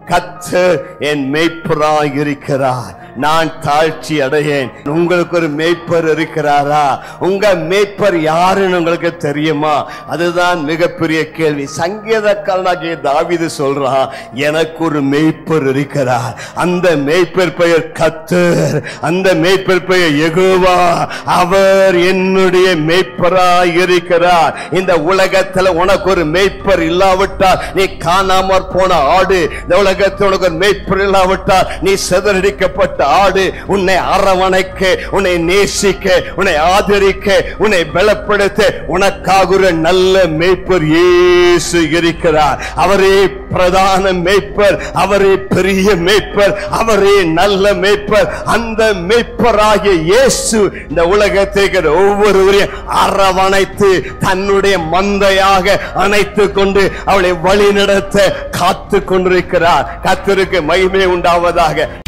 கத்தர் என் மேய்ப்பராய் இருக்கிறார் நான் தாழ்ச்சி அடையேன் உங்களுக்கு ஒரு மேய்ப்பர் இருக்கிறாரா உங்க மேய்ப்பர் யாருன்னு உங்களுக்கு தெரியுமா அதுதான் மிகப்பெரிய கேள்வி சங்கீதக்காரனாகிய தாவீது சொல்றான் எனக்கு ஒரு மேய்ப்பர் இருக்கிறார் அந்த மேய்ப்பர் பெயர் கத்தர் அந்த மேய்ப்பர் பெயர் யெகோவா அவர் என்னுடைய மேய்ப்பராய் இருக்கிறார் இந்த உலகத்துல உனக்கு ஒரு மேய்ப்பர் இல்லாவிட்டால் நீ காணாமற் போன ஆடு இந்த உலகத்தில் உனக்கு ஒரு மேய்ப்பர் இல்லாவிட்டால் நீ சிதறடிக்கப்பட்ட ஆடு உன்னை அரவணைக்க உன்னை நேசிக்க உன்னை ஆதரிக்க உன்னை பலப்படுத்த உனக்காக ஒரு நல்ல மேய்ப்பர் இயேசு இருக்கிறார் அவரே பிரதான மேய்ப்பர் அவரே பெரிய மேய்ப்பர் அவரே நல்ல மேய்ப்பர் அந்த மேய்ப்பராகிய இயேசு இந்த உலகத்தை ஒவ்வொருவரையும் அரவணைத்து தன்னுடைய மந்தையாக அணைத்து கொண்டு அவளை வழி நடத்த காத்து கொண்டிருக்கிறார் கத்தருக்கு மகிமை உண்டாவதாக